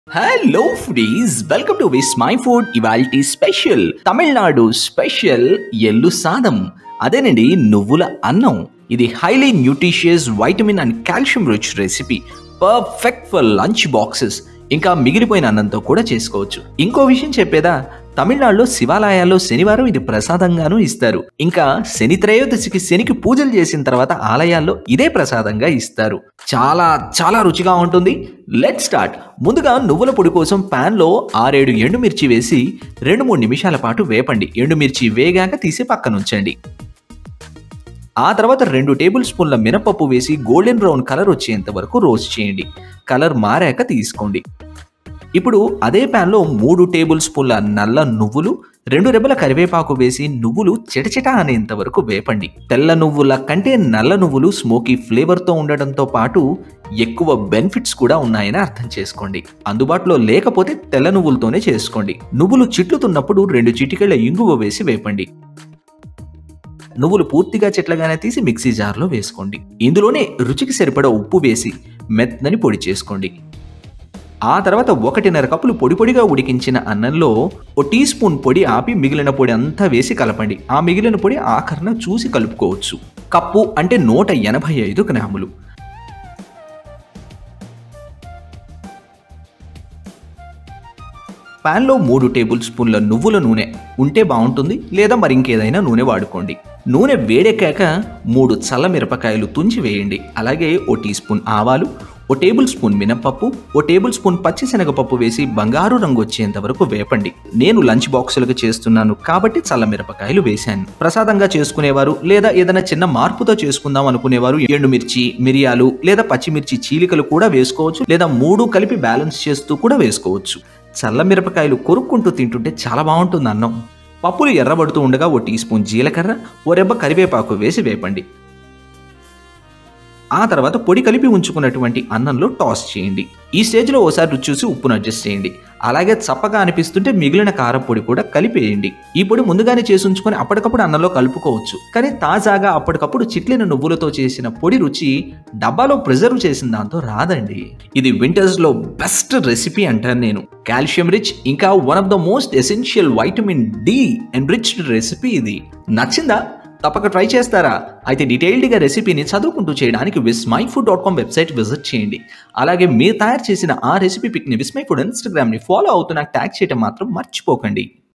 hello foodies welcome to Vismai food ఇవాల్టి special Tamil Nadu special ఎల్లు సాదం అదేనండి నువ్వుల అన్నం ఇది highly nutritious vitamin and calcium rich recipe perfect for lunch boxes ఇంకా మిగిలిపోయిన అన్నంతో కూడా చేసుకోవచ్చు ఇంకో విషయం చెప్పేదా తమిళనాడులో శివాలయాల్లో శనివారం ఇది ప్రసాదంగాను ఇస్తారు ఇంకా శని త్రయోదశికి శనికి పూజలు చేసిన తర్వాత ఆలయాల్లో ఇదే ప్రసాదంగా ఇస్తారు చాలా చాలా రుచిగా ఉంటుంది లెట్ స్టార్ట్ ముందుగా నువ్వుల పొడి కోసం ప్యాన్లో ఆరేడు ఎండుమిర్చి వేసి రెండు మూడు నిమిషాల పాటు వేపండి ఎండుమిర్చి వేగాక తీసి పక్కన ఉంచండి ఆ తర్వాత రెండు టేబుల్ స్పూన్ల మినపప్పు వేసి గోల్డెన్ బ్రౌన్ కలర్ వచ్చేంత వరకు రోస్ట్ చేయండి కలర్ మారాక తీసుకోండి ఇప్పుడు అదే ప్యాన్లో మూడు టేబుల్ స్పూన్ల నల్ల నువ్వులు రెండు రెబ్బల కరివేపాకు వేసి నువ్వులు చిటచిట అనేంత వరకు వేపండి తెల్ల నువ్వుల కంటే నల్ల నువ్వులు స్మోకీ ఫ్లేవర్తో ఉండటంతో పాటు ఎక్కువ బెనిఫిట్స్ కూడా ఉన్నాయని అర్థం చేసుకోండి అందుబాటులో లేకపోతే తెల్ల నువ్వులతోనే చేసుకోండి నువ్వులు చిట్లుతున్నప్పుడు రెండు చిటికెళ్ల ఇంగువ వేసి వేపండి నువ్వులు పూర్తిగా చెట్లగానే తీసి మిక్సీ జార్లో వేసుకోండి ఇందులోనే రుచికి సరిపడా ఉప్పు వేసి మెత్తని పొడి చేసుకోండి ఆ తర్వాత ఒకటిన్నర కప్పులు పొడి పొడిగా ఉడికించిన అన్నంలో ఓ టీ స్పూన్ పొడి ఆపి మిగిలిన పొడి అంతా వేసి కలపండి ఆ మిగిలిన పొడి ఆఖరణ చూసి కలుపుకోవచ్చు కప్పు అంటే నూట ఎనభై ఐదు గ్రాములు ప్యాన్లో మూడు టేబుల్ స్పూన్ల నువ్వుల నూనె ఉంటే బాగుంటుంది లేదా మరి ఇంకేదైనా నూనె వాడుకోండి నూనె వేడెక్కాక మూడు చల్ల మిరపకాయలు తుంచి వేయండి అలాగే ఓ టీ స్పూన్ ఆవాలు ఓ టేబుల్ స్పూన్ మినపప్పు ఓ టేబుల్ స్పూన్ పచ్చిశనగపప్పు వేసి బంగారు రంగు వచ్చేంత వరకు వేపండి నేను లంచ్ బాక్సులకు చేస్తున్నాను కాబట్టి చల్ల మిరపకాయలు వేశాను ప్రసాదంగా చేసుకునేవారు లేదా ఏదైనా చిన్న మార్పుతో చేసుకుందాం అనుకునేవారు ఎండుమిర్చి మిరియాలు లేదా పచ్చిమిర్చి చీలికలు కూడా వేసుకోవచ్చు లేదా మూడు కలిపి బ్యాలెన్స్ చేస్తూ కూడా వేసుకోవచ్చు చల్ల మిరపకాయలు కొరుక్కుంటూ తింటుంటే చాలా బాగుంటుంది అన్నం పప్పులు ఎర్రబడుతూ ఉండగా ఓ టీ స్పూన్ జీలకర్ర ఓ రెబ్బ కరివేపాకు వేసి వేపండి ఆ తర్వాత పొడి కలిపి ఉంచుకున్నటువంటి అన్నంలో టాస్ చేయండి ఈ స్టేజ్లో ఓసారి రుచి చూసి ఉప్పును అడ్జస్ట్ చేయండి అలాగే చప్పగా అనిపిస్తుంటే మిగిలిన కారం పొడి కూడా కలిపేయండి ఈ పొడి ముందుగానే చేసి ఉంచుకొని అప్పటికప్పుడు అన్నంలో కలుపుకోవచ్చు కానీ తాజాగా అప్పటికప్పుడు చిట్లిన నువ్వులతో చేసిన పొడి రుచి డబ్బాలో ప్రిజర్వ్ చేసిన దాంతో రాదండి ఇది వింటర్స్ లో బెస్ట్ రెసిపీ అంటాను నేను కాల్షియం రిచ్ ఇంకా one of the most essential vitamin D enriched recipe ఇది నచ్చిందా తప్పక ట్రై చేస్తారా అయితే డీటెయిల్డ్గా రెసిపీని చదువుకుంటూ చేయడానికి Vismai food dot com website visit చేయండి అలాగే మీరు తయారు చేసిన ఆ రెసిపీ పిక్ని విస్మై ఫుడ్ ఇన్స్టాగ్రామ్ని ఫాలో అవుతూ నాకు ట్యాగ్ చేయడం మాత్రం మర్చిపోకండి